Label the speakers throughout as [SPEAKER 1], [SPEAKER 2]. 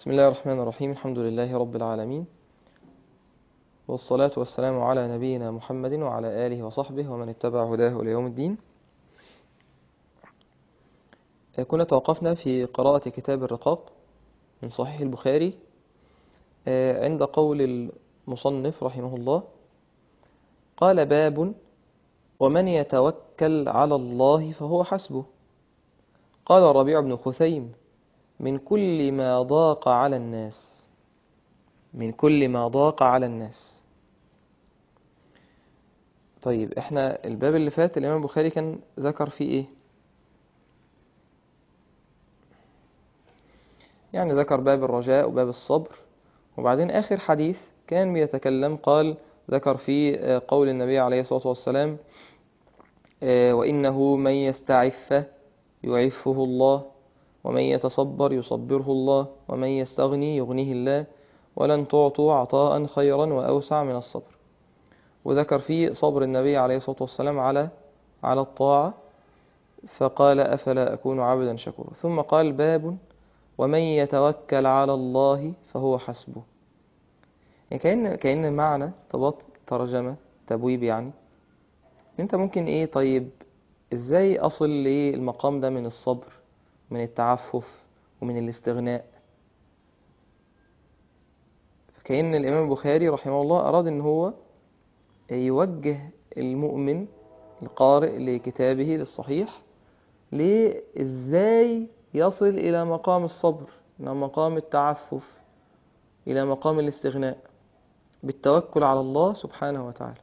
[SPEAKER 1] بسم الله الرحمن الرحيم الحمد لله رب العالمين والصلاة والسلام على نبينا محمد وعلى آله وصحبه ومن اتبع هداه إلى يوم الدين كنا توقفنا في قراءة كتاب الرقاق من صحيح البخاري عند قول المصنف رحمه الله قال باب ومن يتوكل على الله فهو حسبه قال الربيع بن خثيم من كل ما ضاق على الناس من كل ما ضاق على الناس طيب احنا الباب اللي فات الإمام البخاري كان ذكر فيه ايه يعني ذكر باب الرجاء وباب الصبر وبعدين آخر حديث كان بيتكلم قال ذكر فيه قول النبي عليه الصلاة والسلام وإنه من يستعف يعفه الله ومن يتصبر يصبره الله ومن يستغني يغنيه الله ولن تعطوا عطاء خيرا وأوسع من الصبر وذكر فيه صبر النبي عليه الصلاة والسلام على على الطاعة فقال أفلا أكون عبدا شكورا ثم قال باب ومن يتوكل على الله فهو حسبه يعني كأن كأن معنى طبط ترجمة تبويب يعني انت ممكن ايه طيب ازاي اصل للمقام ده من الصبر من التعفف ومن الاستغناء كأن الإمام البخاري رحمه الله أراد أن هو يوجه المؤمن القارئ لكتابه للصحيح لإزاي يصل إلى مقام الصبر إلى مقام التعفف إلى مقام الاستغناء بالتوكل على الله سبحانه وتعالى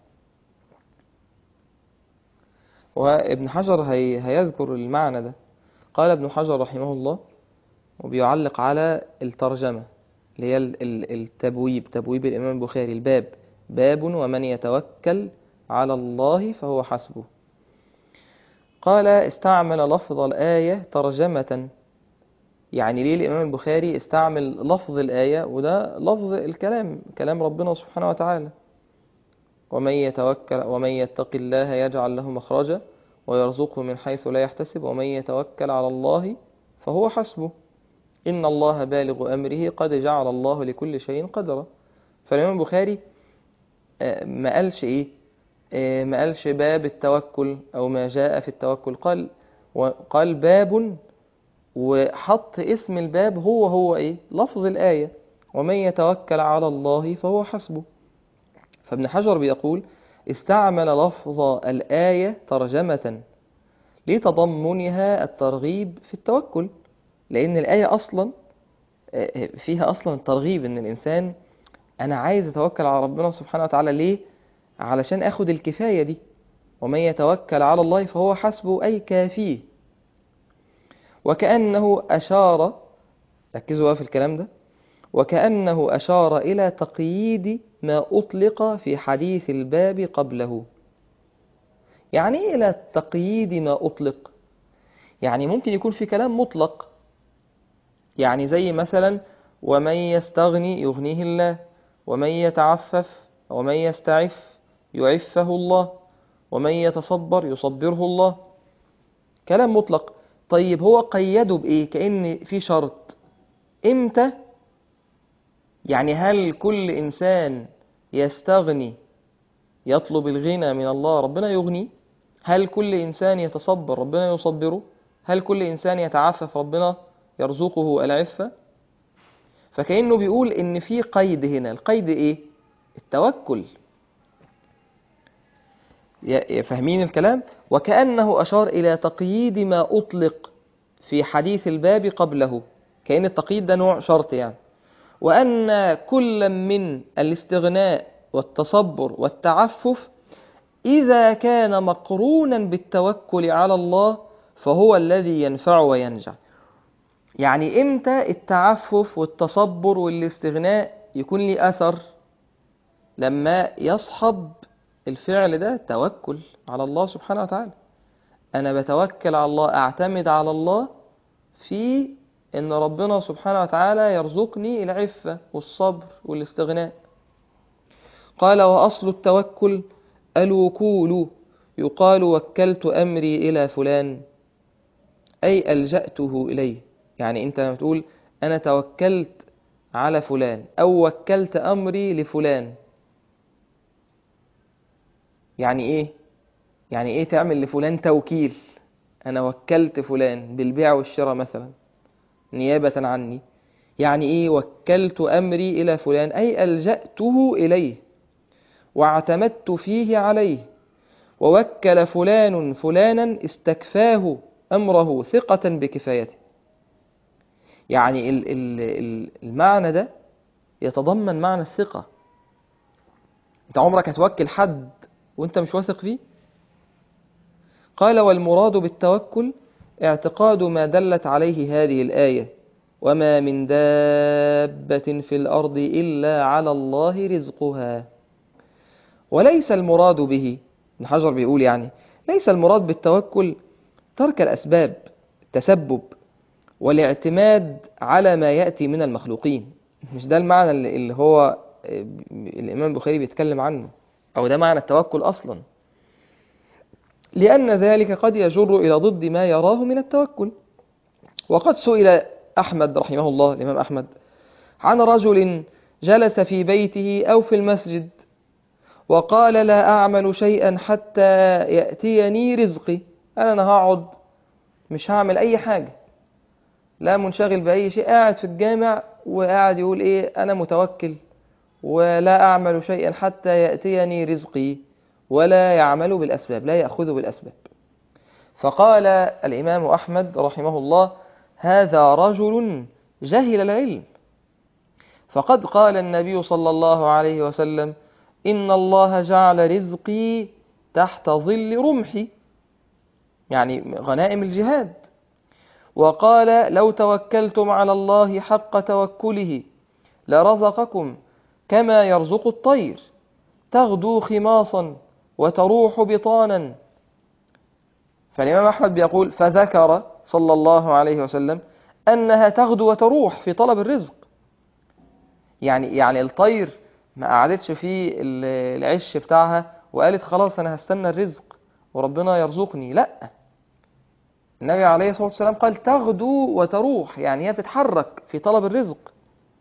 [SPEAKER 1] وابن حجر هي هيذكر المعنى ده قال ابن حجر رحمه الله وبيعلق على الترجمة اللي هي التبويب تبويب الإمام البخاري الباب باب ومن يتوكل على الله فهو حسبه قال استعمل لفظ الآية ترجمة يعني ليه الإمام البخاري استعمل لفظ الآية وده لفظ الكلام كلام ربنا سبحانه وتعالى ومن يتوكل ومن يتق الله يجعل له مخرجا ويرزقه من حيث لا يحتسب ومن يتوكل على الله فهو حسبه إن الله بالغ أمره قد جعل الله لكل شيء قدرا فالإمام البخاري ما قالش إيه ما قالش باب التوكل أو ما جاء في التوكل قال قال باب وحط اسم الباب هو هو إيه لفظ الآية ومن يتوكل على الله فهو حسبه فابن حجر بيقول استعمل لفظ الآية ترجمة لتضمنها الترغيب في التوكل لأن الآية أصلا فيها أصلا ترغيب أن الإنسان أنا عايز أتوكل على ربنا سبحانه وتعالى ليه؟ علشان أخد الكفاية دي ومن يتوكل على الله فهو حسبه أي كافيه وكأنه أشار ركزوا في الكلام ده وكأنه أشار إلى تقييد ما أطلق في حديث الباب قبله يعني إيه إلى تقييد ما أطلق يعني ممكن يكون في كلام مطلق يعني زي مثلا ومن يستغني يغنيه الله ومن يتعفف ومن يستعف يعفه الله ومن يتصبر يصبره الله كلام مطلق طيب هو قيده بإيه كأن في شرط إمتى يعني هل كل إنسان يستغني يطلب الغنى من الله ربنا يغني هل كل إنسان يتصبر ربنا يصبره هل كل إنسان يتعفف ربنا يرزقه العفة فكأنه بيقول إن في قيد هنا القيد إيه التوكل فاهمين الكلام وكأنه أشار إلى تقييد ما أطلق في حديث الباب قبله كأن التقييد ده نوع شرط يعني وأن كل من الاستغناء والتصبر والتعفف إذا كان مقرونا بالتوكل على الله فهو الذي ينفع وينجع يعني إمتى التعفف والتصبر والاستغناء يكون لي أثر لما يصحب الفعل ده توكل على الله سبحانه وتعالى أنا بتوكل على الله أعتمد على الله في إن ربنا سبحانه وتعالى يرزقني العفة والصبر والاستغناء قال وأصل التوكل الوكول يقال وكلت أمري إلى فلان أي ألجأته إليه يعني أنت لما تقول أنا توكلت على فلان أو وكلت أمري لفلان يعني إيه؟ يعني إيه تعمل لفلان توكيل أنا وكلت فلان بالبيع والشراء مثلا نيابة عني يعني إيه وكلت أمري إلى فلان أي ألجأته إليه واعتمدت فيه عليه ووكل فلان فلانا استكفاه أمره ثقة بكفايته يعني ال- ال- ال- المعنى ده يتضمن معنى الثقة انت عمرك هتوكل حد وانت مش واثق فيه قال والمراد بالتوكل اعتقاد ما دلت عليه هذه الآية وما من دابة في الأرض إلا على الله رزقها وليس المراد به ابن حجر بيقول يعني ليس المراد بالتوكل ترك الأسباب التسبب والاعتماد على ما يأتي من المخلوقين مش ده المعنى اللي اللي هو الإمام البخاري بيتكلم عنه أو ده معنى التوكل أصلا لأن ذلك قد يجر إلى ضد ما يراه من التوكل وقد سئل أحمد رحمه الله الإمام أحمد عن رجل جلس في بيته أو في المسجد وقال لا أعمل شيئا حتى يأتيني رزقي أنا هقعد مش هعمل أي حاجة لا منشغل بأي شيء قاعد في الجامع وقاعد يقول إيه أنا متوكل ولا أعمل شيئا حتى يأتيني رزقي ولا يعمل بالأسباب لا يأخذ بالأسباب فقال الإمام أحمد رحمه الله هذا رجل جهل العلم فقد قال النبي صلى الله عليه وسلم إن الله جعل رزقي تحت ظل رمحي يعني غنائم الجهاد وقال لو توكلتم على الله حق توكله لرزقكم كما يرزق الطير تغدو خماصا وتروح بطانا فالإمام أحمد بيقول فذكر صلى الله عليه وسلم أنها تغدو وتروح في طلب الرزق يعني يعني الطير ما قعدتش في العش بتاعها وقالت خلاص أنا هستنى الرزق وربنا يرزقني لا النبي عليه الصلاة والسلام قال تغدو وتروح يعني هي بتتحرك في طلب الرزق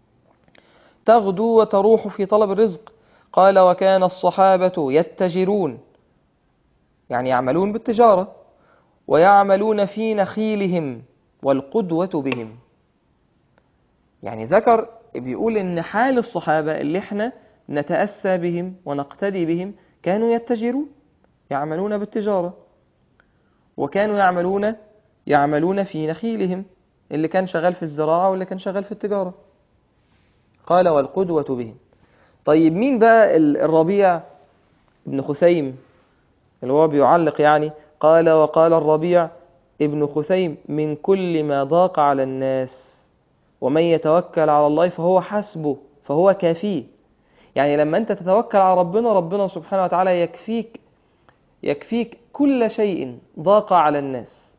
[SPEAKER 1] تغدو وتروح في طلب الرزق قال وكان الصحابة يتجرون يعني يعملون بالتجارة ويعملون في نخيلهم والقدوة بهم يعني ذكر بيقول ان حال الصحابة اللي احنا نتأسى بهم ونقتدي بهم كانوا يتجرون يعملون بالتجارة وكانوا يعملون يعملون في نخيلهم اللي كان شغال في الزراعة واللي كان شغال في التجارة قال والقدوة بهم طيب مين بقى الربيع ابن خثيم اللي هو بيعلق يعني قال وقال الربيع ابن خثيم من كل ما ضاق على الناس ومن يتوكل على الله فهو حسبه فهو كافيه يعني لما انت تتوكل على ربنا ربنا سبحانه وتعالى يكفيك يكفيك كل شيء ضاق على الناس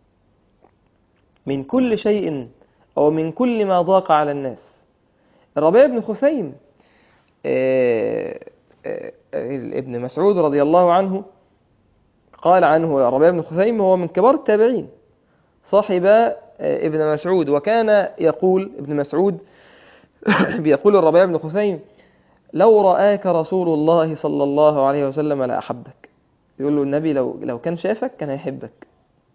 [SPEAKER 1] من كل شيء أو من كل ما ضاق على الناس الربيع بن خثيم آه، آه، ابن مسعود رضي الله عنه قال عنه الربيع بن خثيم هو من كبار التابعين صاحب آه، ابن مسعود وكان يقول ابن مسعود بيقول الربيع بن خثيم لو رآك رسول الله صلى الله عليه وسلم لأحبك يقول له النبي لو لو كان شافك كان هيحبك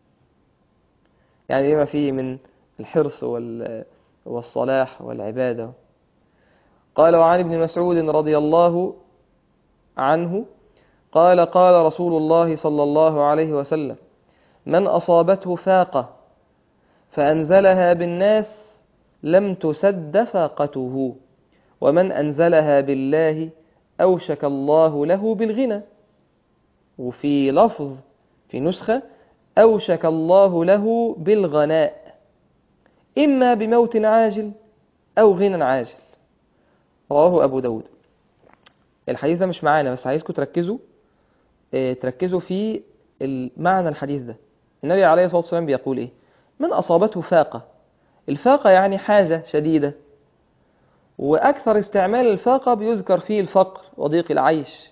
[SPEAKER 1] يعني لما فيه من الحرص وال والصلاح والعبادة قال وعن ابن مسعود رضي الله عنه قال قال رسول الله صلى الله عليه وسلم من أصابته فاقة فأنزلها بالناس لم تسد فاقته ومن أنزلها بالله أوشك الله له بالغنى وفي لفظ في نسخة أوشك الله له بالغناء إما بموت عاجل أو غنى عاجل رواه أبو داود الحديث ده مش معانا بس عايزكم تركزوا اه تركزوا في معنى الحديث ده النبي عليه الصلاة والسلام بيقول إيه من أصابته فاقة الفاقة يعني حاجة شديدة وأكثر استعمال الفاقة بيذكر فيه الفقر وضيق العيش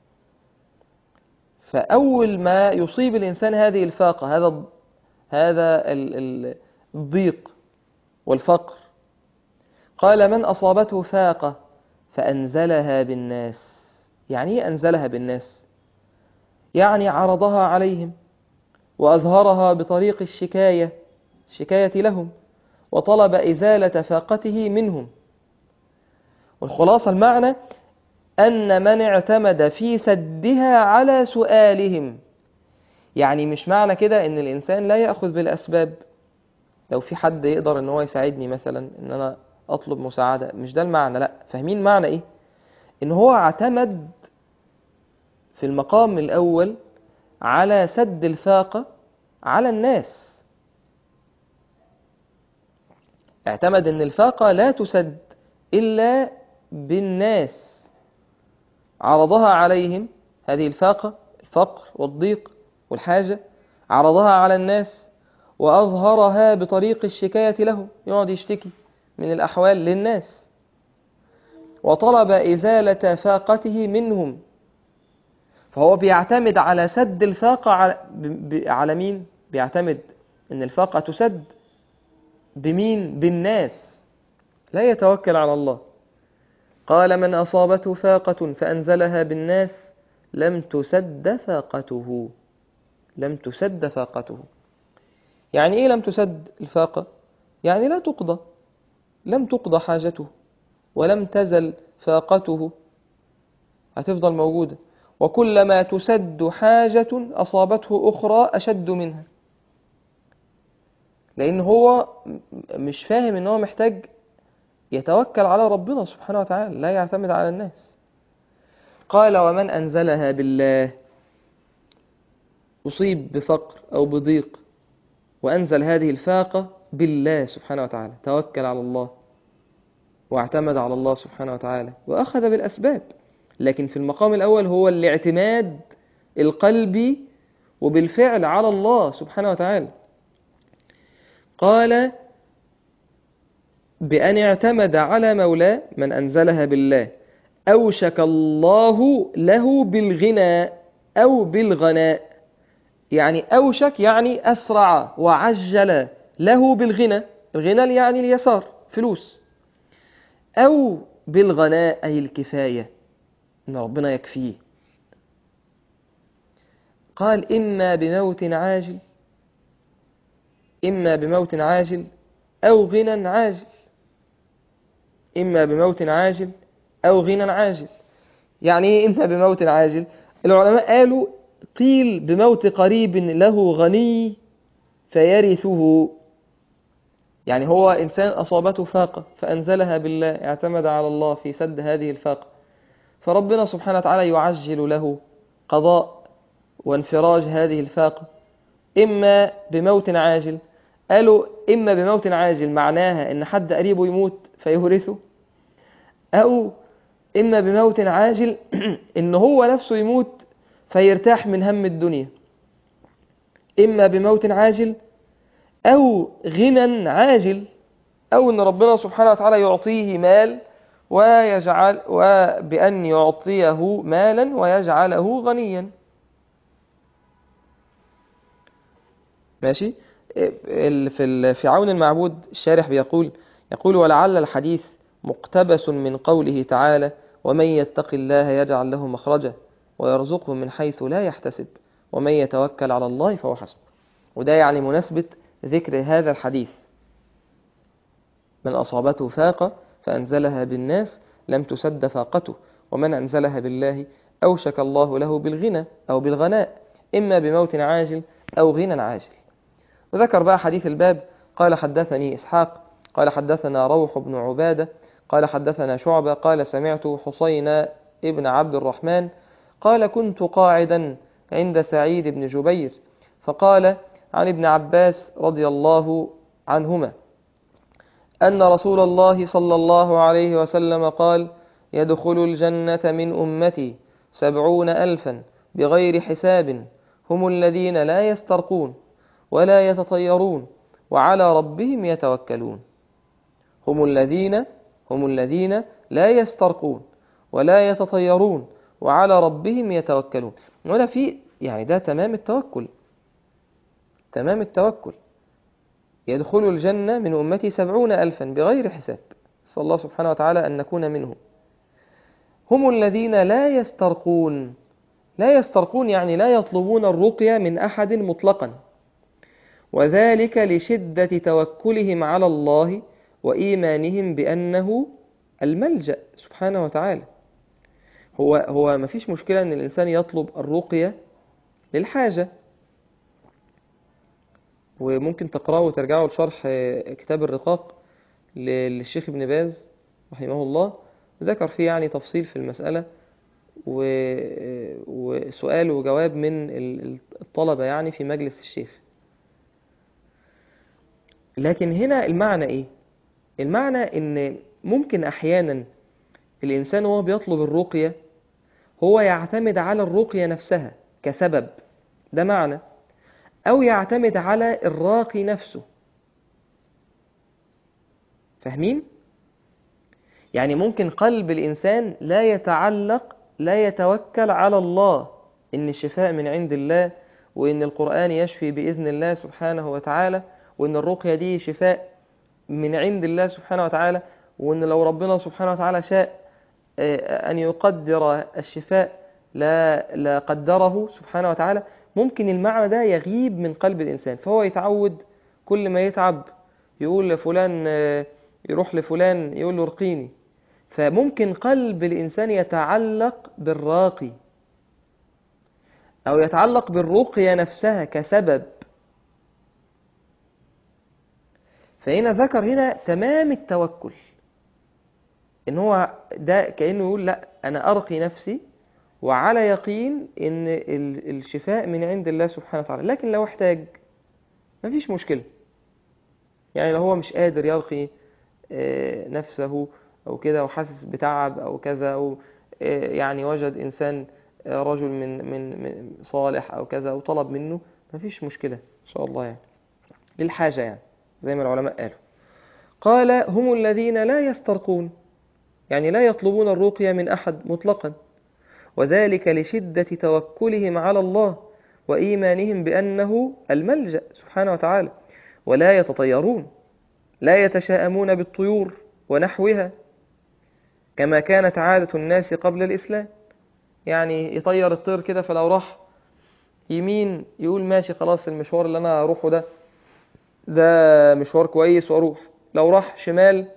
[SPEAKER 1] فأول ما يصيب الإنسان هذه الفاقة هذا هذا الضيق والفقر قال من أصابته فاقة فأنزلها بالناس يعني ايه أنزلها بالناس يعني عرضها عليهم وأظهرها بطريق الشكاية الشكاية لهم وطلب إزالة فاقته منهم والخلاصة المعنى أن من اعتمد في سدها على سؤالهم يعني مش معنى كده ان الانسان لا يأخذ بالاسباب لو في حد يقدر ان هو يساعدني مثلا ان انا اطلب مساعدة مش ده المعنى لا فاهمين معنى ايه ان هو اعتمد في المقام الاول على سد الفاقة على الناس اعتمد ان الفاقة لا تسد الا بالناس عرضها عليهم هذه الفاقة الفقر والضيق والحاجة عرضها على الناس وأظهرها بطريق الشكاية له يقعد يشتكي من الأحوال للناس وطلب إزالة فاقته منهم فهو بيعتمد على سد الفاقة على, على مين؟ بيعتمد أن الفاقة تسد بمين؟ بالناس لا يتوكل على الله قال من أصابته فاقة فأنزلها بالناس لم تسد فاقته لم تسد فاقته يعني إيه لم تسد الفاقة؟ يعني لا تقضى لم تقضى حاجته ولم تزل فاقته هتفضل موجودة وكلما تسد حاجة أصابته أخرى أشد منها لأن هو مش فاهم إن هو محتاج يتوكل على ربنا سبحانه وتعالى لا يعتمد على الناس قال ومن أنزلها بالله أصيب بفقر أو بضيق وأنزل هذه الفاقة بالله سبحانه وتعالى توكل على الله واعتمد على الله سبحانه وتعالى وأخذ بالأسباب لكن في المقام الأول هو الاعتماد القلبي وبالفعل على الله سبحانه وتعالى قال بأن اعتمد على مولاه من أنزلها بالله أوشك الله له بالغنى أو بالغناء يعني أوشك يعني أسرع وعجل له بالغنى الغنى يعني اليسار فلوس أو بالغناء أي الكفاية إن ربنا يكفيه قال إما بموت عاجل إما بموت عاجل أو غنى عاجل إما بموت عاجل أو غنى عاجل يعني إيه إما بموت عاجل العلماء قالوا قيل بموت قريب له غني فيرثه يعني هو إنسان أصابته فاقة فأنزلها بالله اعتمد على الله في سد هذه الفاقة فربنا سبحانه وتعالى يعجل له قضاء وانفراج هذه الفاقة إما بموت عاجل قالوا إما بموت عاجل معناها إن حد قريبه يموت فيورثه أو إما بموت عاجل إن هو نفسه يموت فيرتاح من هم الدنيا إما بموت عاجل أو غنى عاجل أو أن ربنا سبحانه وتعالى يعطيه مال ويجعل وبأن يعطيه مالا ويجعله غنيا ماشي في في عون المعبود الشارح بيقول يقول ولعل الحديث مقتبس من قوله تعالى ومن يتق الله يجعل له مخرجا ويرزقه من حيث لا يحتسب ومن يتوكل على الله فهو حسبه وده يعني مناسبة ذكر هذا الحديث من أصابته فاقة فأنزلها بالناس لم تسد فاقته ومن أنزلها بالله أوشك الله له بالغنى أو بالغناء إما بموت عاجل أو غنى عاجل وذكر بقى حديث الباب قال حدثني إسحاق قال حدثنا روح بن عبادة قال حدثنا شعبة قال سمعت حسين ابن عبد الرحمن قال كنت قاعدا عند سعيد بن جبير فقال عن ابن عباس رضي الله عنهما أن رسول الله صلى الله عليه وسلم قال يدخل الجنة من أمتي سبعون ألفا بغير حساب هم الذين لا يسترقون ولا يتطيرون وعلى ربهم يتوكلون هم الذين هم الذين لا يسترقون ولا يتطيرون وعلى ربهم يتوكلون ولا في يعني ده تمام التوكل تمام التوكل يدخل الجنة من أمتي سبعون ألفا بغير حساب نسأل الله سبحانه وتعالى أن نكون منهم هم الذين لا يسترقون لا يسترقون يعني لا يطلبون الرقية من أحد مطلقا وذلك لشدة توكلهم على الله وإيمانهم بأنه الملجأ سبحانه وتعالى هو هو ما فيش مشكلة أن الإنسان يطلب الرقية للحاجة وممكن تقرأوا وترجعوا لشرح كتاب الرقاق للشيخ ابن باز رحمه الله ذكر فيه يعني تفصيل في المسألة وسؤال وجواب من الطلبة يعني في مجلس الشيخ لكن هنا المعنى ايه المعنى ان ممكن احيانا الانسان وهو بيطلب الرقية هو يعتمد على الرقية نفسها كسبب ده معنى او يعتمد على الراقي نفسه فاهمين يعني ممكن قلب الانسان لا يتعلق لا يتوكل على الله ان الشفاء من عند الله وان القرآن يشفي بإذن الله سبحانه وتعالى وان الرقية دي شفاء من عند الله سبحانه وتعالى وان لو ربنا سبحانه وتعالى شاء ان يقدر الشفاء لا لا قدره سبحانه وتعالى ممكن المعنى ده يغيب من قلب الانسان فهو يتعود كل ما يتعب يقول لفلان يروح لفلان يقول له ارقيني فممكن قلب الانسان يتعلق بالراقي او يتعلق بالرقية نفسها كسبب فهنا ذكر هنا تمام التوكل ان هو ده كأنه يقول لا انا ارقي نفسي وعلى يقين ان الشفاء من عند الله سبحانه وتعالى لكن لو احتاج مفيش مشكلة يعني لو هو مش قادر يرقي نفسه او كده وحاسس بتعب او كذا او يعني وجد انسان رجل من من من صالح او كذا وطلب منه مفيش مشكلة ان شاء الله يعني للحاجة يعني زي ما العلماء قالوا قال هم الذين لا يسترقون يعني لا يطلبون الرقية من أحد مطلقا وذلك لشدة توكلهم على الله وإيمانهم بأنه الملجأ سبحانه وتعالى ولا يتطيرون لا يتشاءمون بالطيور ونحوها كما كانت عادة الناس قبل الإسلام يعني يطير الطير كده فلو راح يمين يقول ماشي خلاص المشوار اللي أنا أروحه ده ده مشوار كويس واروح لو راح شمال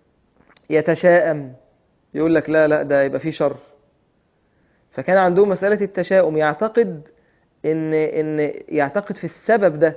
[SPEAKER 1] يتشائم يقول لك لا لا ده يبقى فيه شر فكان عندهم مسألة التشاؤم يعتقد ان ان يعتقد في السبب ده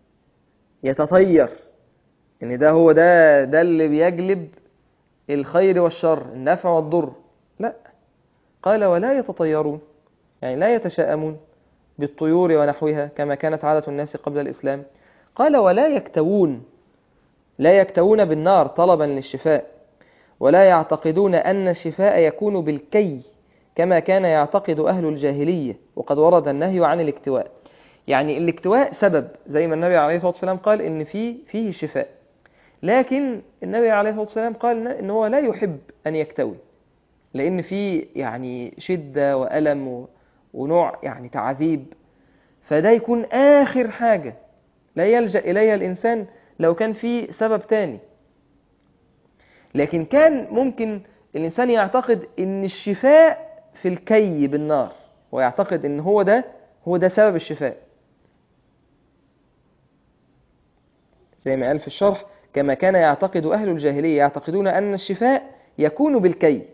[SPEAKER 1] يتطير ان ده هو ده ده اللي بيجلب الخير والشر النفع والضر لا قال ولا يتطيرون يعني لا يتشاءمون بالطيور ونحوها كما كانت عادة الناس قبل الإسلام قال ولا يكتوون لا يكتوون بالنار طلبا للشفاء ولا يعتقدون أن الشفاء يكون بالكي كما كان يعتقد أهل الجاهلية وقد ورد النهي عن الاكتواء يعني الاكتواء سبب زي ما النبي عليه الصلاة والسلام قال إن فيه, فيه شفاء لكن النبي عليه الصلاة والسلام قال إن هو لا يحب أن يكتوي لأن فيه يعني شدة وألم ونوع يعني تعذيب فده يكون آخر حاجة لا يلجأ إليها الإنسان لو كان في سبب تاني لكن كان ممكن الإنسان يعتقد إن الشفاء في الكي بالنار ويعتقد إن هو ده هو ده سبب الشفاء زي ما قال في الشرح كما كان يعتقد أهل الجاهلية يعتقدون أن الشفاء يكون بالكي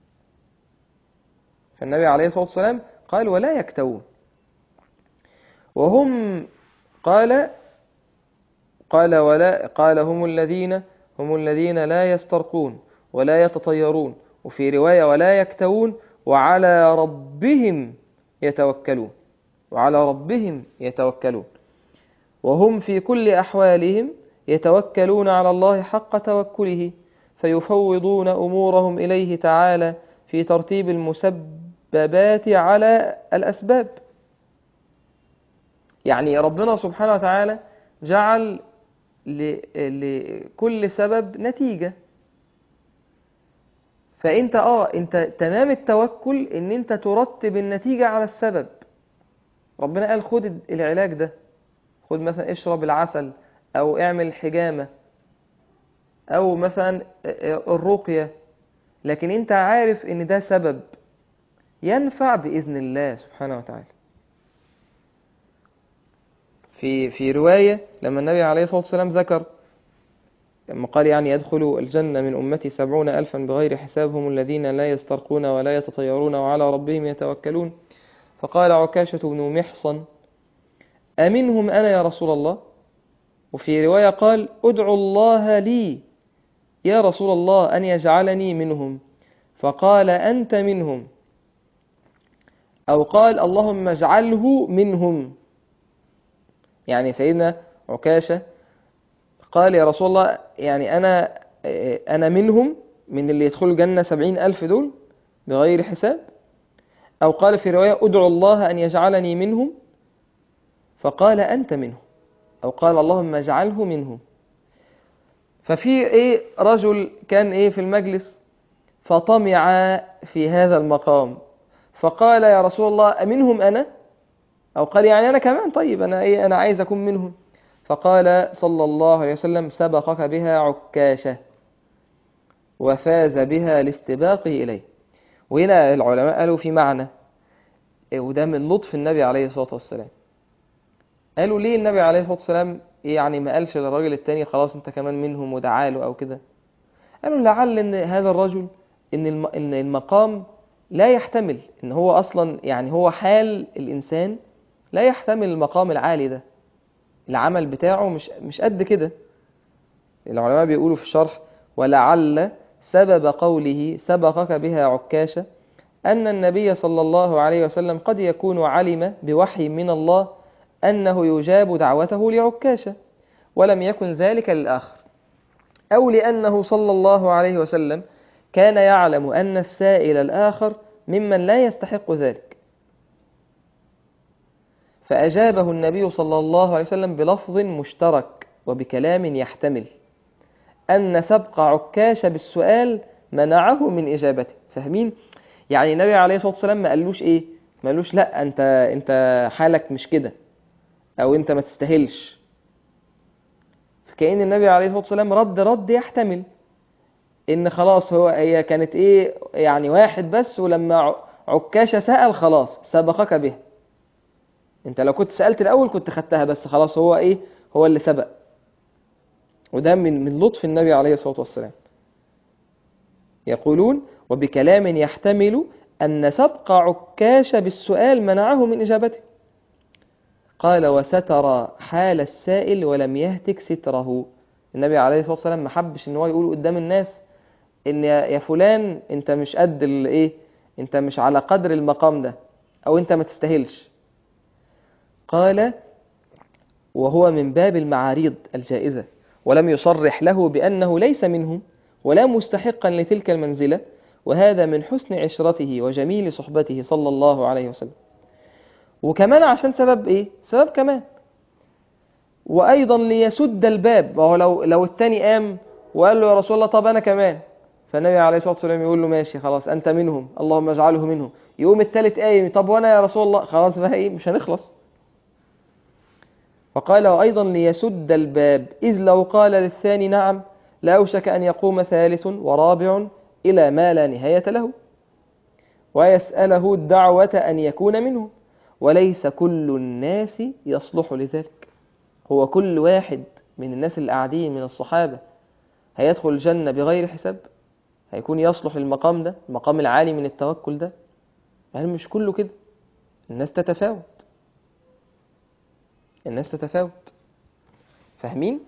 [SPEAKER 1] فالنبي عليه الصلاة والسلام قال ولا يكتوون وهم قال قال ولا قال هم الذين هم الذين لا يسترقون ولا يتطيرون وفي رواية ولا يكتوون وعلى ربهم يتوكلون وعلى ربهم يتوكلون وهم في كل أحوالهم يتوكلون على الله حق توكله فيفوضون أمورهم إليه تعالى في ترتيب المسببات على الأسباب يعني ربنا سبحانه وتعالى جعل لكل سبب نتيجة فانت اه انت تمام التوكل ان انت ترتب النتيجة على السبب ربنا قال خد العلاج ده خد مثلا اشرب العسل او اعمل حجامة أو مثلا الرقية لكن أنت عارف إن ده سبب ينفع بإذن الله سبحانه وتعالى في في رواية لما النبي عليه الصلاة والسلام ذكر لما قال يعني يدخل الجنة من أمتي سبعون ألفا بغير حسابهم الذين لا يسترقون ولا يتطيرون وعلى ربهم يتوكلون فقال عكاشة بن محصن أمنهم أنا يا رسول الله وفي رواية قال ادعوا الله لي يا رسول الله أن يجعلني منهم فقال أنت منهم أو قال اللهم اجعله منهم يعني سيدنا عكاشة قال يا رسول الله يعني أنا أنا منهم من اللي يدخلوا الجنة سبعين ألف دول بغير حساب أو قال في رواية أدعو الله أن يجعلني منهم فقال أنت منهم أو قال اللهم اجعله منهم ففي إيه رجل كان إيه في المجلس فطمع في هذا المقام فقال يا رسول الله أمنهم أنا أو قال يعني أنا كمان طيب أنا إيه أنا عايز أكون منهم فقال صلى الله عليه وسلم سبقك بها عكاشة وفاز بها لاستباقه إليه وهنا العلماء قالوا في معنى وده من لطف النبي عليه الصلاة والسلام قالوا ليه النبي عليه الصلاة والسلام يعني ما قالش للراجل التاني خلاص انت كمان منهم ودعاله او كده قالوا لعل ان هذا الرجل ان ان المقام لا يحتمل ان هو اصلا يعني هو حال الانسان لا يحتمل المقام العالي ده العمل بتاعه مش مش قد كده العلماء بيقولوا في الشرح ولعل سبب قوله سبقك بها عكاشة أن النبي صلى الله عليه وسلم قد يكون علم بوحي من الله أنه يجاب دعوته لعكاشة ولم يكن ذلك للآخر أو لأنه صلى الله عليه وسلم كان يعلم أن السائل الآخر ممن لا يستحق ذلك فأجابه النبي صلى الله عليه وسلم بلفظ مشترك وبكلام يحتمل أن سبق عكاشة بالسؤال منعه من إجابته فاهمين؟ يعني النبي عليه الصلاة والسلام ما قالوش إيه؟ ما قالوش لا أنت أنت حالك مش كده أو أنت ما تستاهلش فكأن النبي عليه الصلاة والسلام رد رد يحتمل إن خلاص هو هي كانت إيه يعني واحد بس ولما عكاشة سأل خلاص سبقك به أنت لو كنت سألت الأول كنت خدتها بس خلاص هو إيه هو اللي سبق وده من من لطف النبي عليه الصلاة والسلام يقولون وبكلام يحتمل أن سبق عكاش بالسؤال منعه من إجابته قال وستر حال السائل ولم يهتك ستره النبي عليه الصلاة والسلام ما حبش ان هو يقول قدام الناس ان يا فلان انت مش قد الايه انت مش على قدر المقام ده او انت ما تستاهلش قال وهو من باب المعاريض الجائزة ولم يصرح له بأنه ليس منهم ولا مستحقا لتلك المنزلة وهذا من حسن عشرته وجميل صحبته صلى الله عليه وسلم وكمان عشان سبب ايه سبب كمان وايضا ليسد الباب وهو لو لو التاني قام وقال له يا رسول الله طب انا كمان فالنبي عليه الصلاه والسلام يقول له ماشي خلاص انت منهم اللهم اجعله منهم يقوم التالت قايم طب وانا يا رسول الله خلاص بقى ايه مش هنخلص وقال وايضا ليسد الباب اذ لو قال للثاني نعم لاوشك ان يقوم ثالث ورابع الى ما لا نهايه له ويساله الدعوه ان يكون منهم وليس كل الناس يصلح لذلك هو كل واحد من الناس اللي قاعدين من الصحابة هيدخل الجنة بغير حساب هيكون يصلح للمقام ده المقام العالي من التوكل ده يعني مش كله كده الناس تتفاوت الناس تتفاوت فاهمين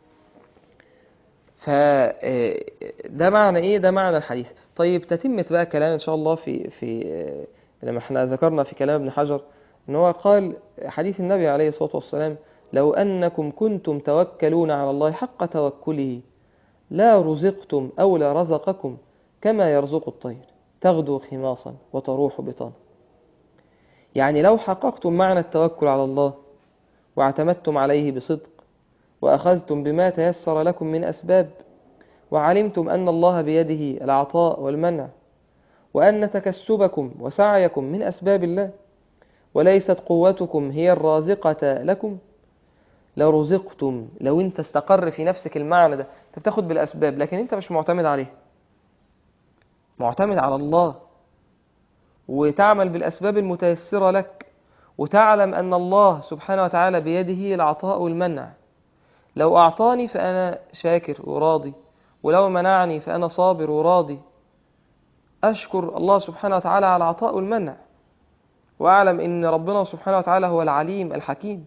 [SPEAKER 1] فده معنى ايه ده معنى الحديث طيب تتمة بقى كلام ان شاء الله في في لما احنا ذكرنا في كلام ابن حجر ان هو قال حديث النبي عليه الصلاة والسلام لو أنكم كنتم توكلون على الله حق توكله لا رزقتم أو لا رزقكم كما يرزق الطير تغدو خماصا وتروح بطانا يعني لو حققتم معنى التوكل على الله واعتمدتم عليه بصدق وأخذتم بما تيسر لكم من أسباب وعلمتم أن الله بيده العطاء والمنع وأن تكسبكم وسعيكم من أسباب الله وليست قوتكم هي الرازقة لكم لرزقتم لو انت استقر في نفسك المعنى ده انت بتاخد بالاسباب لكن انت مش معتمد عليه معتمد على الله وتعمل بالاسباب المتيسره لك وتعلم ان الله سبحانه وتعالى بيده العطاء والمنع لو اعطاني فانا شاكر وراضي ولو منعني فانا صابر وراضي اشكر الله سبحانه وتعالى على العطاء والمنع واعلم ان ربنا سبحانه وتعالى هو العليم الحكيم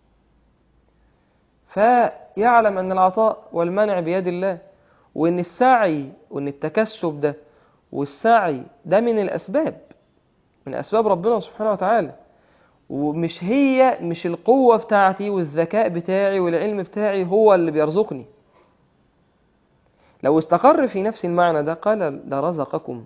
[SPEAKER 1] فيعلم أن العطاء والمنع بيد الله وأن السعي وأن التكسب ده والسعي ده من الأسباب من أسباب ربنا سبحانه وتعالى ومش هي مش القوة بتاعتي والذكاء بتاعي والعلم بتاعي هو اللي بيرزقني لو استقر في نفس المعنى ده قال لرزقكم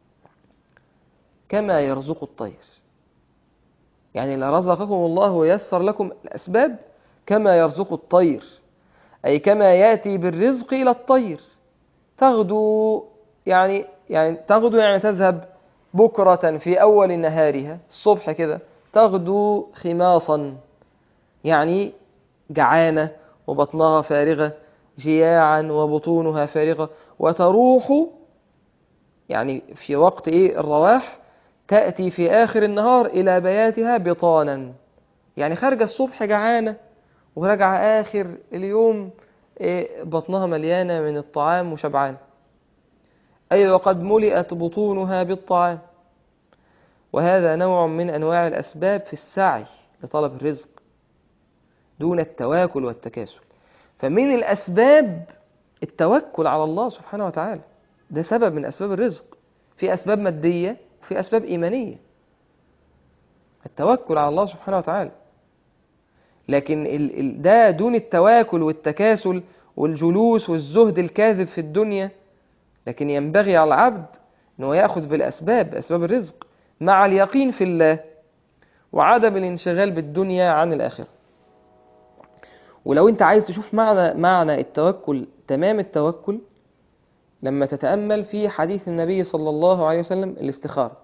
[SPEAKER 1] كما يرزق الطير يعني لرزقكم الله ويسر لكم الأسباب كما يرزق الطير أي كما يأتي بالرزق إلى الطير تغدو يعني يعني تغدو يعني تذهب بكرة في أول نهارها الصبح كده تغدو خماصا يعني جعانة وبطنها فارغة جياعا وبطونها فارغة وتروح يعني في وقت إيه الرواح تأتي في آخر النهار إلى بياتها بطانا يعني خارجة الصبح جعانة وراجعة آخر اليوم إيه بطنها مليانة من الطعام وشبعان أي وقد ملئت بطونها بالطعام وهذا نوع من أنواع الأسباب في السعي لطلب الرزق دون التواكل والتكاسل فمن الأسباب التوكل على الله سبحانه وتعالى ده سبب من أسباب الرزق في أسباب مادية وفي أسباب إيمانية التوكل على الله سبحانه وتعالى لكن ال ال ده دون التواكل والتكاسل والجلوس والزهد الكاذب في الدنيا لكن ينبغي على العبد أنه يأخذ بالأسباب أسباب الرزق مع اليقين في الله وعدم الانشغال بالدنيا عن الآخرة ولو أنت عايز تشوف معنى معنى التوكل تمام التوكل لما تتأمل في حديث النبي صلى الله عليه وسلم الاستخارة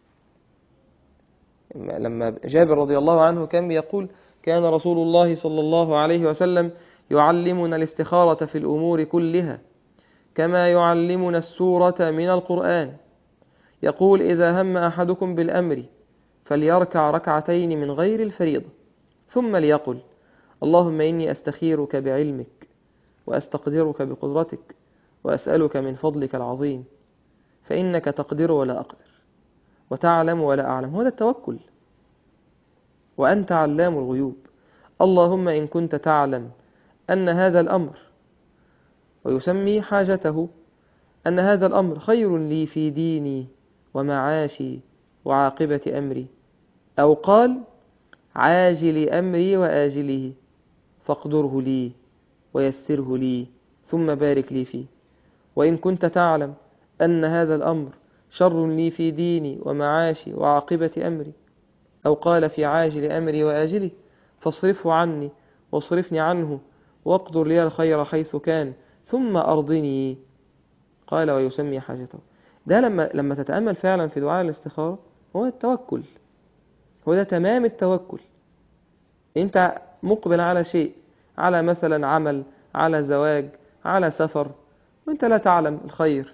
[SPEAKER 1] لما جابر رضي الله عنه كان بيقول كان رسول الله صلى الله عليه وسلم يعلمنا الاستخارة في الأمور كلها كما يعلمنا السورة من القرآن يقول إذا هم أحدكم بالأمر فليركع ركعتين من غير الفريضة ثم ليقل اللهم إني أستخيرك بعلمك وأستقدرك بقدرتك وأسألك من فضلك العظيم فإنك تقدر ولا أقدر وتعلم ولا أعلم هذا التوكل وأنت علام الغيوب اللهم إن كنت تعلم أن هذا الأمر ويسمي حاجته أن هذا الأمر خير لي في ديني ومعاشي وعاقبة أمري أو قال عاجل أمري وآجله فاقدره لي ويسره لي ثم بارك لي فيه وإن كنت تعلم أن هذا الأمر شر لي في ديني ومعاشي وعاقبة أمري أو قال في عاجل أمري وآجله فاصرفه عني واصرفني عنه واقدر لي الخير حيث كان ثم أرضني قال ويسمي حاجته ده لما لما تتأمل فعلا في دعاء الاستخارة هو التوكل هو ده تمام التوكل انت مقبل على شيء على مثلا عمل على زواج على سفر وانت لا تعلم الخير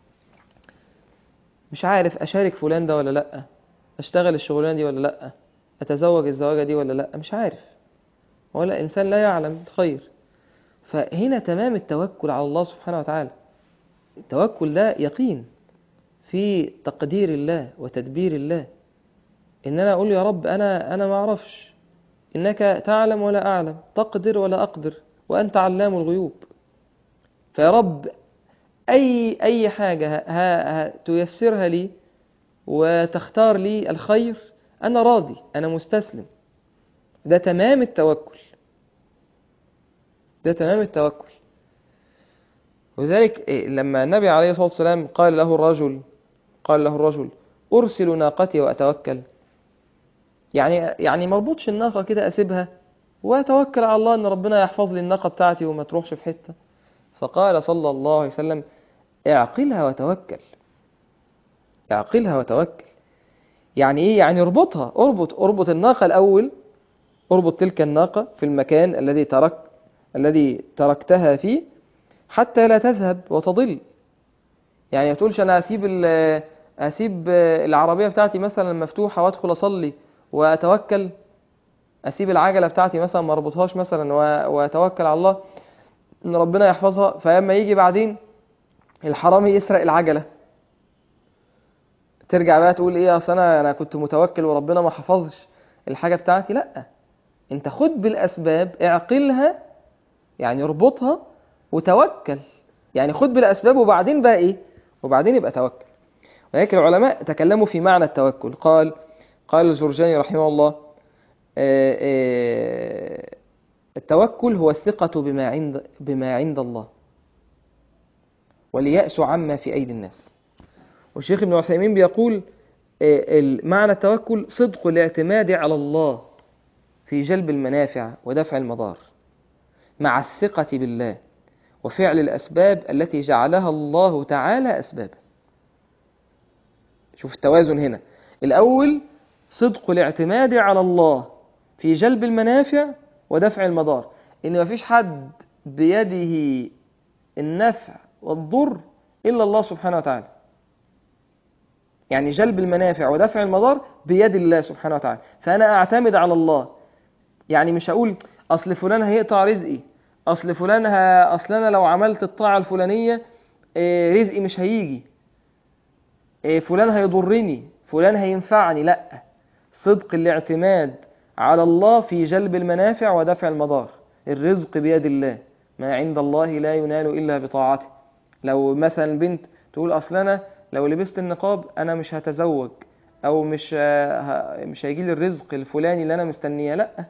[SPEAKER 1] مش عارف اشارك فلان ده ولا لا اشتغل الشغلانه دي ولا لا اتزوج الزواجه دي ولا لا مش عارف ولا انسان لا يعلم الخير فهنا تمام التوكل على الله سبحانه وتعالى التوكل ده يقين في تقدير الله وتدبير الله ان انا اقول يا رب انا انا ما اعرفش انك تعلم ولا اعلم تقدر ولا اقدر وانت علام الغيوب فيا رب اي اي حاجه ها ها تيسرها لي وتختار لي الخير انا راضي انا مستسلم ده تمام التوكل ده تمام التوكل وذلك لما النبي عليه الصلاة والسلام قال له الرجل قال له الرجل أرسل ناقتي وأتوكل يعني يعني مربوطش الناقة كده أسيبها وأتوكل على الله أن ربنا يحفظ لي الناقة بتاعتي وما تروحش في حتة فقال صلى الله عليه وسلم اعقلها وتوكل اعقلها وتوكل يعني ايه يعني اربطها اربط اربط الناقة الأول اربط تلك الناقة في المكان الذي ترك الذي تركتها فيه حتى لا تذهب وتضل يعني ما تقولش انا اسيب ال- اسيب العربيه بتاعتي مثلا مفتوحه وادخل اصلي واتوكل اسيب العجله بتاعتي مثلا ما اربطهاش مثلا و- واتوكل على الله ان ربنا يحفظها فلما يجي بعدين الحرامي يسرق العجله ترجع بقى تقول ايه اصل انا انا كنت متوكل وربنا ما حفظش الحاجه بتاعتي لا انت خد بالاسباب اعقلها يعني اربطها وتوكل يعني خد بالاسباب وبعدين بقى ايه وبعدين يبقى توكل ولكن العلماء تكلموا في معنى التوكل قال قال الجرجاني رحمه الله آه، آه، التوكل هو الثقة بما عند بما عند الله واليأس عما في أيدي الناس والشيخ ابن عثيمين بيقول آه، ال- معنى التوكل صدق الاعتماد على الله في جلب المنافع ودفع المضار مع الثقة بالله وفعل الأسباب التي جعلها الله تعالى أسبابا شوف التوازن هنا الأول صدق الاعتماد على الله في جلب المنافع ودفع المضار إن مفيش حد بيده النفع والضر إلا الله سبحانه وتعالى يعني جلب المنافع ودفع المضار بيد الله سبحانه وتعالى فأنا أعتمد على الله يعني مش هقول أصل فلان هيقطع رزقي أصل فلان ه... أصل أنا لو عملت الطاعة الفلانية إيه، رزقي مش هيجي إيه، فلان هيضرني فلان هينفعني لا صدق الاعتماد على الله في جلب المنافع ودفع المضار الرزق بيد الله ما عند الله لا ينال إلا بطاعته لو مثلا بنت تقول أصل أنا لو لبست النقاب أنا مش هتزوج أو مش ه- مش هيجي لي الرزق الفلاني اللي أنا مستنيه لا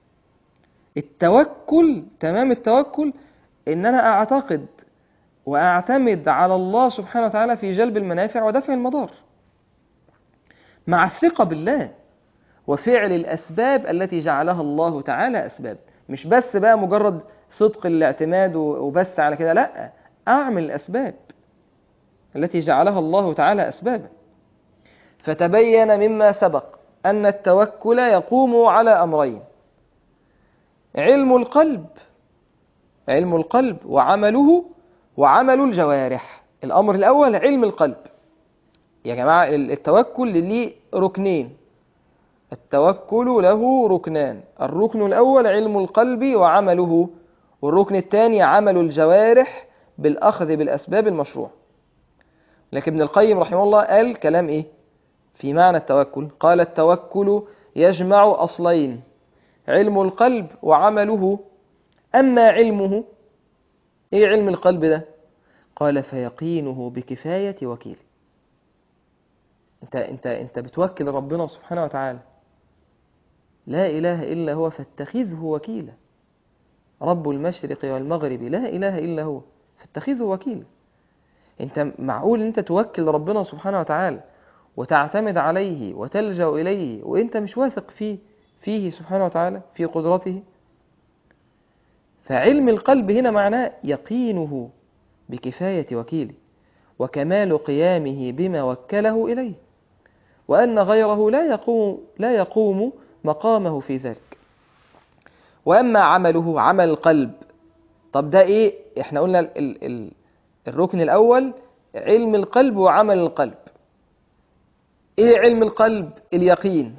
[SPEAKER 1] التوكل تمام التوكل إن أنا أعتقد وأعتمد على الله سبحانه وتعالى في جلب المنافع ودفع المضار مع الثقة بالله وفعل الأسباب التي جعلها الله تعالى أسباب مش بس بقى مجرد صدق الاعتماد و- وبس على كده لا أعمل الأسباب التي جعلها الله تعالى أسبابا فتبين مما سبق أن التوكل يقوم على أمرين علم القلب علم القلب وعمله وعمل الجوارح الأمر الأول علم القلب يا جماعة التوكل ليه ركنين التوكل له ركنان الركن الأول علم القلب وعمله والركن الثاني عمل الجوارح بالأخذ بالأسباب المشروع لكن ابن القيم رحمه الله قال كلام إيه في معنى التوكل قال التوكل يجمع أصلين علم القلب وعمله أما علمه إيه علم القلب ده قال فيقينه بكفاية وكيل انت انت انت بتوكل ربنا سبحانه وتعالى لا اله الا هو فاتخذه وكيلا رب المشرق والمغرب لا اله الا هو فاتخذه وكيلا انت معقول ان انت توكل ربنا سبحانه وتعالى وتعتمد عليه وتلجأ اليه وانت مش واثق فيه فيه سبحانه وتعالى في قدرته فعلم القلب هنا معناه يقينه بكفاية وكيله وكمال قيامه بما وكله إليه وأن غيره لا يقوم, لا يقوم مقامه في ذلك وأما عمله عمل القلب طب ده إيه إحنا قلنا ال ال ال الركن الأول علم القلب وعمل القلب إيه علم القلب اليقين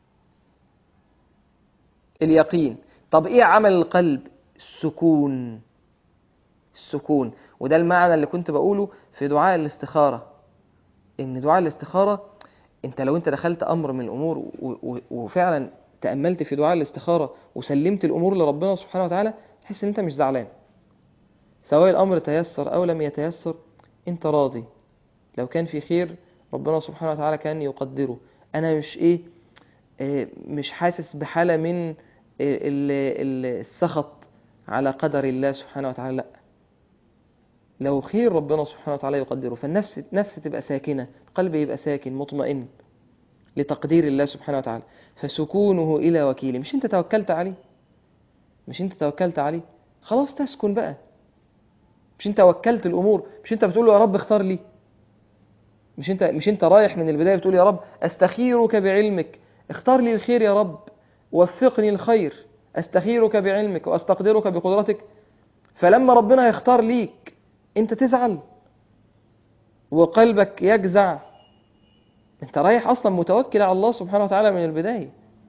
[SPEAKER 1] اليقين طب إيه عمل القلب السكون السكون وده المعنى اللي كنت بقوله في دعاء الاستخارة ان دعاء الاستخارة انت لو انت دخلت امر من الامور و- و- وفعلا تأملت في دعاء الاستخارة وسلمت الامور لربنا سبحانه وتعالى تحس ان انت مش زعلان سواء الامر تيسر او لم يتيسر انت راضي لو كان في خير ربنا سبحانه وتعالى كان يقدره انا مش ايه آه، مش حاسس بحالة من ال- ال- السخط على قدر الله سبحانه وتعالى لا لو خير ربنا سبحانه وتعالى يقدره فالنفس نفس تبقى ساكنة القلب يبقى ساكن مطمئن لتقدير الله سبحانه وتعالى فسكونه إلى وكيله مش أنت توكلت عليه مش أنت توكلت عليه خلاص تسكن بقى مش أنت وكلت الأمور مش أنت بتقول له يا رب اختار لي مش أنت مش أنت رايح من البداية بتقول يا رب أستخيرك بعلمك اختار لي الخير يا رب وفقني الخير أستخيرك بعلمك وأستقدرك بقدرتك فلما ربنا يختار ليك انت تزعل وقلبك يجزع انت رايح اصلا متوكل على الله سبحانه وتعالى من البداية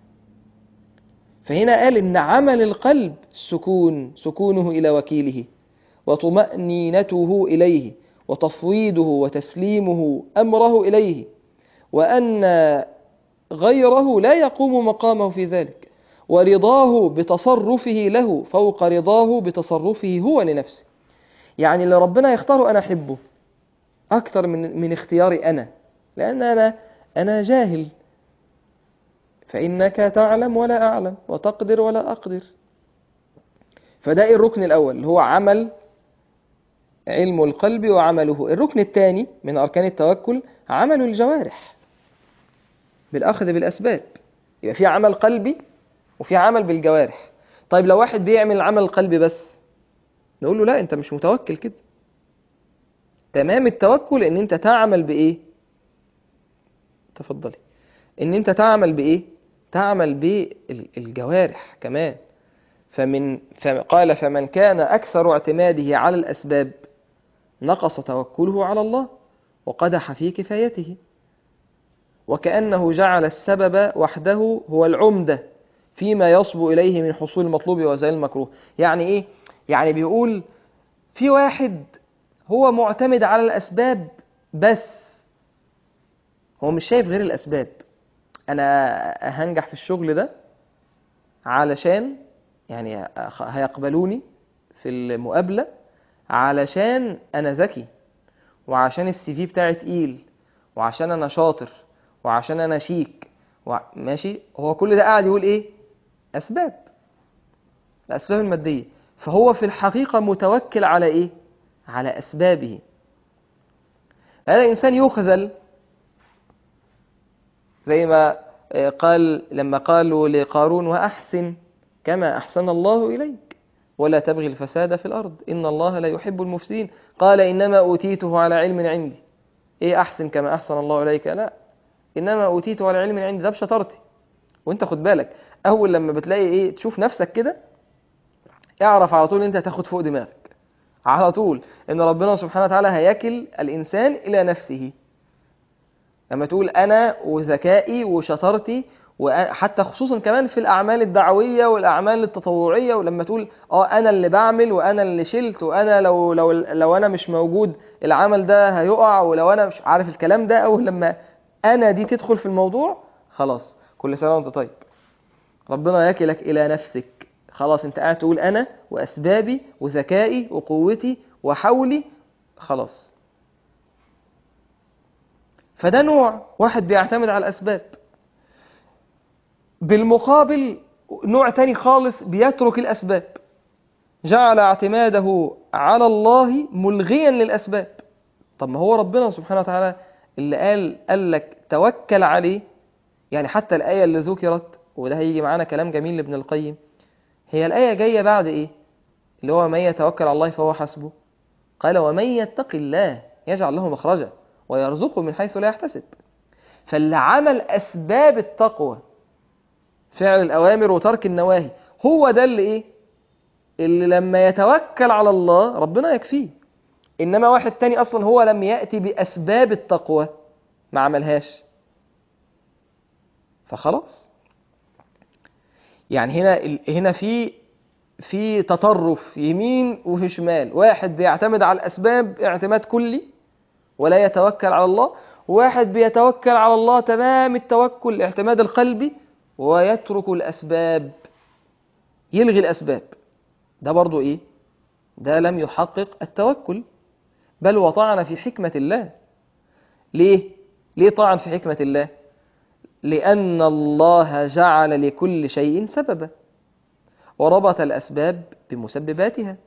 [SPEAKER 1] فهنا قال ان عمل القلب سكون سكونه الى وكيله وطمأنينته اليه وتفويضه وتسليمه امره اليه وان غيره لا يقوم مقامه في ذلك ورضاه بتصرفه له فوق رضاه بتصرفه هو لنفسه يعني اللي ربنا يختاره انا احبه اكثر من من اختياري انا لان انا انا جاهل فانك تعلم ولا اعلم وتقدر ولا اقدر فده الركن الاول اللي هو عمل علم القلب وعمله الركن الثاني من اركان التوكل عمل الجوارح بالاخذ بالاسباب يبقى في عمل قلبي وفي عمل بالجوارح طيب لو واحد بيعمل عمل القلب بس نقول له لا انت مش متوكل كده تمام التوكل ان انت تعمل بايه تفضلي ان انت تعمل بايه تعمل بالجوارح كمان فمن قال فمن كان اكثر اعتماده على الاسباب نقص توكله على الله وقدح في كفايته وكأنه جعل السبب وحده هو العمدة فيما يصبو إليه من حصول المطلوب وزي المكروه يعني إيه؟ يعني بيقول في واحد هو معتمد على الأسباب بس هو مش شايف غير الأسباب أنا هنجح في الشغل ده علشان يعني هيقبلوني في المقابلة علشان أنا ذكي وعشان السي في بتاعي تقيل وعشان أنا شاطر وعشان أنا شيك و... ماشي هو كل ده قاعد يقول إيه أسباب الأسباب المادية فهو في الحقيقة متوكل على إيه على أسبابه هذا الإنسان يخذل زي ما قال لما قالوا لقارون وأحسن كما أحسن الله إليك ولا تبغي الفساد في الأرض إن الله لا يحب المفسدين قال إنما أوتيته على علم عندي إيه أحسن كما أحسن الله إليك لا إنما أوتيته على علم عندي ده بشطارتي وانت خد بالك أول لما بتلاقي إيه تشوف نفسك كده اعرف على طول انت هتاخد فوق دماغك على طول ان ربنا سبحانه وتعالى هيكل الانسان الى نفسه لما تقول انا وذكائي وشطارتي وحتى خصوصا كمان في الاعمال الدعويه والاعمال التطوعيه ولما تقول اه انا اللي بعمل وانا اللي شلت وانا لو لو لو انا مش موجود العمل ده هيقع ولو انا مش عارف الكلام ده اول لما انا دي تدخل في الموضوع خلاص كل سنه وانت طيب ربنا يكلك الى نفسك خلاص انت قاعد تقول انا واسبابي وذكائي وقوتي وحولي خلاص فده نوع واحد بيعتمد على الاسباب بالمقابل نوع تاني خالص بيترك الاسباب جعل اعتماده على الله ملغيا للاسباب طب ما هو ربنا سبحانه وتعالى اللي قال قال لك توكل عليه يعني حتى الايه اللي ذكرت وده هيجي معانا كلام جميل لابن القيم هي الآية جاية بعد إيه؟ اللي هو من يتوكل على الله فهو حسبه قال ومن يتق الله يجعل له مخرجا ويرزقه من حيث لا يحتسب فاللي عمل أسباب التقوى فعل الأوامر وترك النواهي هو ده اللي إيه؟ اللي لما يتوكل على الله ربنا يكفيه إنما واحد تاني أصلا هو لم يأتي بأسباب التقوى ما عملهاش فخلاص يعني هنا هنا في في تطرف يمين وفي شمال واحد بيعتمد على الأسباب اعتماد كلي ولا يتوكل على الله واحد بيتوكل على الله تمام التوكل الاعتماد القلبي ويترك الأسباب يلغي الأسباب ده برضو إيه ده لم يحقق التوكل بل وطعن في حكمة الله ليه ليه طعن في حكمة الله لأن الله جعل لكل شيء سببا وربط الأسباب بمسبباتها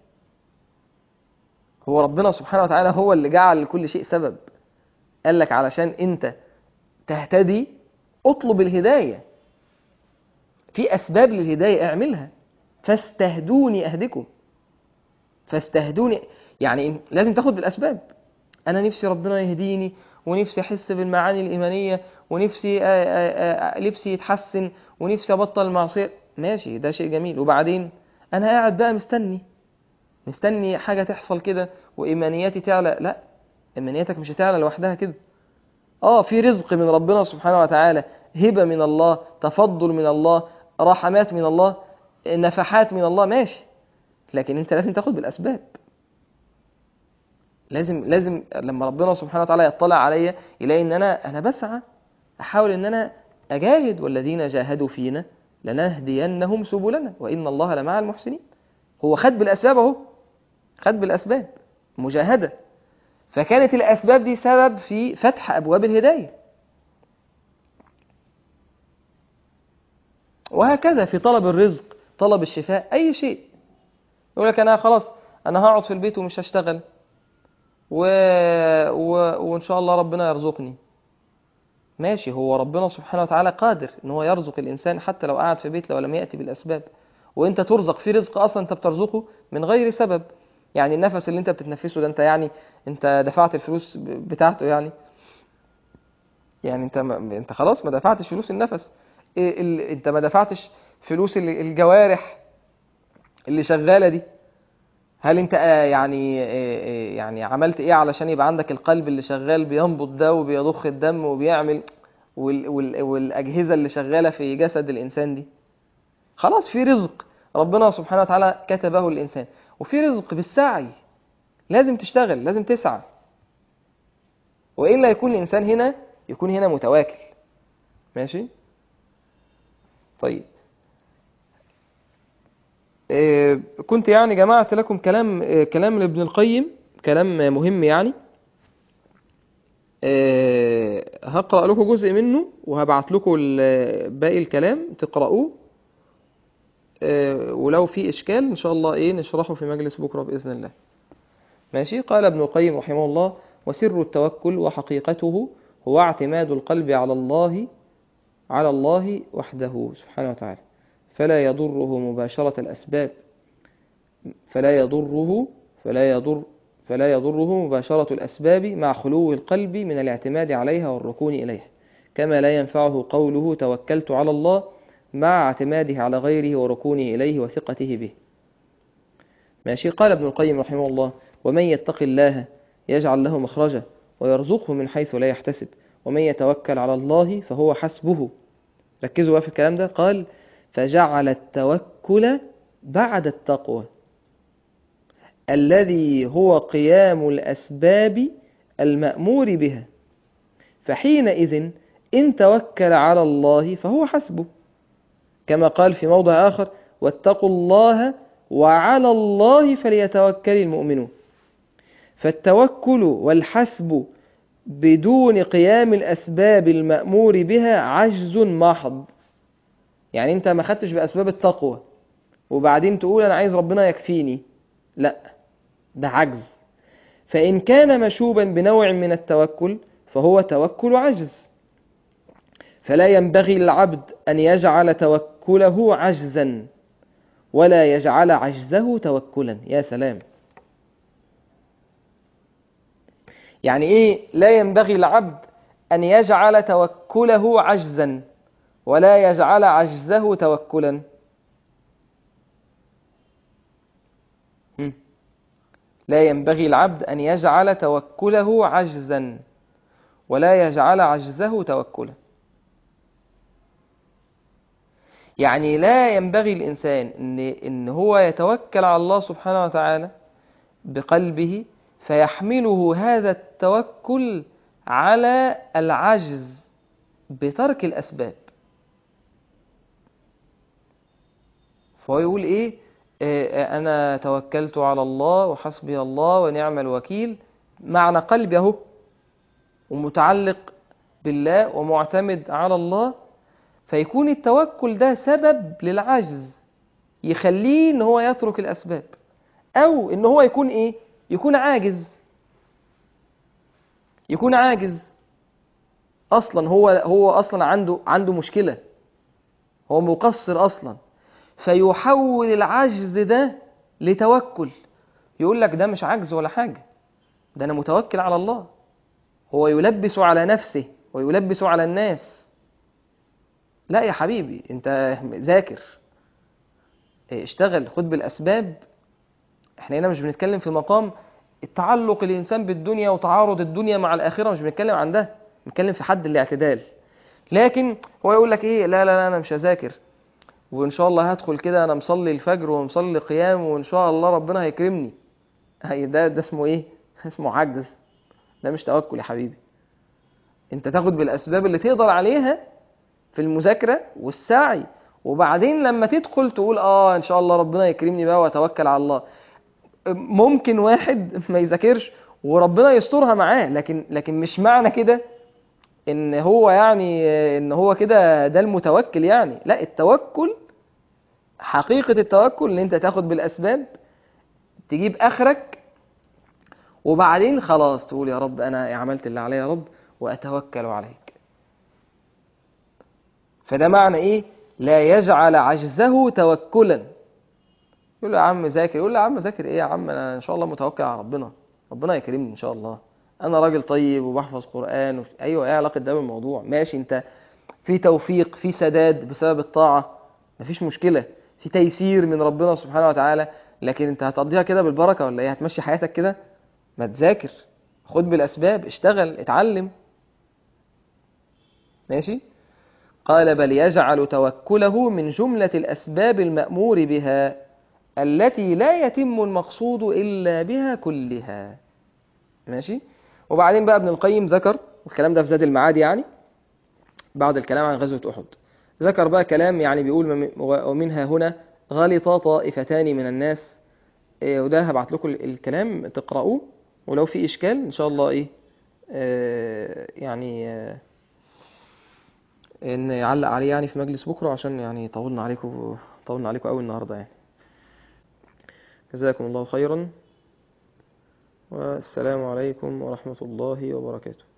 [SPEAKER 1] هو ربنا سبحانه وتعالى هو اللي جعل لكل شيء سبب قال لك علشان انت تهتدي اطلب الهداية في أسباب للهداية اعملها فاستهدوني أهدكم فاستهدوني يعني لازم تاخد بالأسباب أنا نفسي ربنا يهديني ونفسي أحس بالمعاني الإيمانية ونفسي لبسي يتحسن ونفسي أبطل المعصية ماشي ده شيء جميل وبعدين أنا قاعد بقى مستني مستني حاجة تحصل كده وايمانياتي تعلى لا ايمانياتك مش هتعلى لوحدها كده اه في رزق من ربنا سبحانه وتعالى هبة من الله تفضل من الله رحمات من الله نفحات من الله ماشي لكن انت لازم تاخد بالاسباب لازم لازم لما ربنا سبحانه وتعالى يطلع عليا يلاقي ان انا انا بسعى احاول ان انا اجاهد والذين جاهدوا فينا لنهدينهم سبلنا وان الله لمع المحسنين هو خد بالاسباب اهو خد بالاسباب مجاهده فكانت الاسباب دي سبب في فتح ابواب الهدايه وهكذا في طلب الرزق طلب الشفاء اي شيء يقول لك انا خلاص انا هقعد في البيت ومش هشتغل و... و... وان شاء الله ربنا يرزقني ماشي هو ربنا سبحانه وتعالى قادر ان هو يرزق الانسان حتى لو قعد في بيت لو لم ياتي بالاسباب وانت ترزق في رزق اصلا انت بترزقه من غير سبب يعني النفس اللي انت بتتنفسه ده انت يعني انت دفعت الفلوس ب- بتاعته يعني يعني انت ما انت خلاص ما دفعتش فلوس النفس إيه ال... انت ما دفعتش فلوس ال- الجوارح اللي شغاله دي هل انت آه، يعني آه، آه، يعني عملت ايه علشان يبقى عندك القلب اللي شغال بينبض ده وبيضخ الدم وبيعمل وال وال والاجهزه اللي شغاله في جسد الانسان دي خلاص في رزق ربنا سبحانه وتعالى كتبه للانسان وفي رزق بالسعي لازم تشتغل لازم تسعى والا يكون الانسان هنا يكون هنا متواكل ماشي طيب آه، كنت يعني جمعت لكم كلام آه، كلام لابن القيم كلام مهم يعني آه، هقرأ لكم جزء منه وهبعت لكم ال- باقي الكلام تقرأوه آه، ولو في إشكال إن شاء الله إيه نشرحه في مجلس بكرة بإذن الله ماشي قال ابن القيم رحمه الله وسر التوكل وحقيقته هو اعتماد القلب على الله على الله وحده سبحانه وتعالى فلا يضره مباشرة الأسباب فلا يضره فلا يضر فلا يضره مباشرة الأسباب مع خلو القلب من الاعتماد عليها والركون إليها كما لا ينفعه قوله توكلت على الله مع اعتماده على غيره وركونه إليه وثقته به ماشي قال ابن القيم رحمه الله ومن يتق الله يجعل له مخرجا ويرزقه من حيث لا يحتسب ومن يتوكل على الله فهو حسبه ركزوا بقى في الكلام ده قال فجعل التوكل بعد التقوى الذي هو قيام الأسباب المأمور بها فحينئذ إن توكل على الله فهو حسبه كما قال في موضع آخر واتقوا الله وعلى الله فليتوكل المؤمنون فالتوكل والحسب بدون قيام الأسباب المأمور بها عجز محض يعني أنت ما خدتش بأسباب التقوى وبعدين تقول أنا عايز ربنا يكفيني لا ده عجز فإن كان مشوبا بنوع من التوكل فهو توكل عجز فلا ينبغي للعبد أن يجعل توكله عجزا ولا يجعل عجزه توكلا يا سلام يعني إيه لا ينبغي العبد أن يجعل توكله عجزا ولا يجعل عجزه توكلا هم. لا ينبغي العبد أن يجعل توكله عجزا ولا يجعل عجزه توكلا يعني لا ينبغي الإنسان إن, إن هو يتوكل على الله سبحانه وتعالى بقلبه فيحمله هذا التوكل على العجز بترك الأسباب فهو يقول إيه آه، أنا توكلت على الله وحسبي الله ونعم الوكيل معنى قلبي أهو ومتعلق بالله ومعتمد على الله فيكون التوكل ده سبب للعجز يخليه ان هو يترك الاسباب او ان هو يكون ايه يكون عاجز يكون عاجز اصلا هو هو اصلا عنده عنده مشكله هو مقصر اصلا فيحول العجز ده لتوكل يقول لك ده مش عجز ولا حاجه ده انا متوكل على الله هو يلبس على نفسه ويلبس على الناس لا يا حبيبي انت ذاكر اشتغل خد بالاسباب احنا هنا مش بنتكلم في مقام التعلق الإنسان بالدنيا وتعارض الدنيا مع الآخرة مش بنتكلم عن ده بنتكلم في حد الاعتدال لكن هو يقول لك ايه لا لا لا انا مش هذاكر وان شاء الله هدخل كده انا مصلي الفجر ومصلي قيام وان شاء الله ربنا هيكرمني هي ده ده اسمه ايه اسمه عجز ده مش توكل يا حبيبي انت تاخد بالاسباب اللي تقدر عليها في المذاكره والسعي وبعدين لما تدخل تقول اه ان شاء الله ربنا يكرمني بقى واتوكل على الله ممكن واحد ما يذاكرش وربنا يسترها معاه لكن لكن مش معنى كده ان هو يعني ان هو كده ده المتوكل يعني لا التوكل حقيقة التوكل ان انت تاخد بالاسباب تجيب اخرك وبعدين خلاص تقول يا رب انا عملت اللي عليا يا رب واتوكل عليك فده معنى ايه لا يجعل عجزه توكلا يقول له يا عم ذاكر يقول له يا عم ذاكر ايه يا عم انا ان شاء الله متوكل على ربنا ربنا يكرمني ان شاء الله انا راجل طيب وبحفظ قران وفي... ايوه ايه علاقه ده بالموضوع ماشي انت في توفيق في سداد بسبب الطاعه مفيش مشكله في تيسير من ربنا سبحانه وتعالى لكن انت هتقضيها كده بالبركه ولا ايه هتمشي حياتك كده ما تذاكر خد بالاسباب اشتغل اتعلم ماشي قال بل يجعل توكله من جمله الاسباب المامور بها التي لا يتم المقصود الا بها كلها ماشي وبعدين بقى ابن القيم ذكر والكلام ده في زاد المعاد يعني بعد الكلام عن غزوة أحد ذكر بقى كلام يعني بيقول ومنها هنا غلط طائفتان من الناس إيه وده هبعت لكم الكلام تقرأوه ولو في إشكال إن شاء الله إيه آه يعني آه إن يعلق عليه يعني في مجلس بكرة عشان يعني طولنا عليكم طولنا عليكم قوي النهاردة يعني جزاكم الله خيرا والسلام عليكم ورحمة الله وبركاته